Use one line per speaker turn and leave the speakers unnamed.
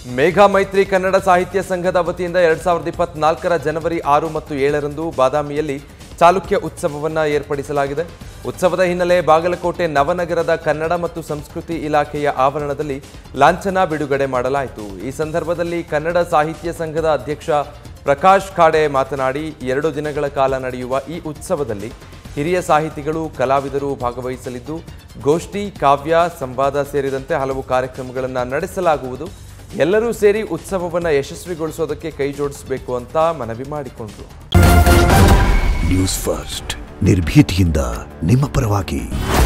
ಮೇಘ ಮೈತ್ರಿ ಕನ್ನಡ ಸಾಹಿತ್ಯ ಸಂಘದ ವತಿಯಿಂದ ಎರಡ್ ಸಾವಿರದ ಇಪ್ಪತ್ನಾಲ್ಕರ ಜನವರಿ ಆರು ಮತ್ತು ಏಳರಂದು ಬಾದಾಮಿಯಲ್ಲಿ ಚಾಲುಕ್ಯ ಉತ್ಸವವನ್ನ ಏರ್ಪಡಿಸಲಾಗಿದೆ ಉತ್ಸವದ ಹಿನ್ನೆಲೆ ಬಾಗಲಕೋಟೆ ನವನಗರದ ಕನ್ನಡ ಮತ್ತು ಸಂಸ್ಕೃತಿ ಇಲಾಖೆಯ ಆವರಣದಲ್ಲಿ ಲಾಂಛನ ಬಿಡುಗಡೆ ಮಾಡಲಾಯಿತು ಈ ಸಂದರ್ಭದಲ್ಲಿ ಕನ್ನಡ ಸಾಹಿತ್ಯ ಸಂಘದ ಅಧ್ಯಕ್ಷ ಪ್ರಕಾಶ್ ಖಾಡೆ ಮಾತನಾಡಿ ಎರಡು ದಿನಗಳ ಕಾಲ ನಡೆಯುವ ಈ ಉತ್ಸವದಲ್ಲಿ ಹಿರಿಯ ಸಾಹಿತಿಗಳು ಕಲಾವಿದರು ಭಾಗವಹಿಸಲಿದ್ದು ಗೋಷ್ಠಿ ಕಾವ್ಯ ಸಂವಾದ ಸೇರಿದಂತೆ ಹಲವು ಕಾರ್ಯಕ್ರಮಗಳನ್ನು ನಡೆಸಲಾಗುವುದು ಎಲ್ಲರೂ ಸೇರಿ ಉತ್ಸವವನ್ನು ಯಶಸ್ವಿಗೊಳಿಸೋದಕ್ಕೆ ಕೈ ಜೋಡಿಸಬೇಕು ಅಂತ ಮನವಿ ಮಾಡಿಕೊಂಡರು
ನ್ಯೂಸ್ ಫಸ್ಟ್ ನಿರ್ಭೀತಿಯಿಂದ ನಿಮ್ಮ ಪರವಾಗಿ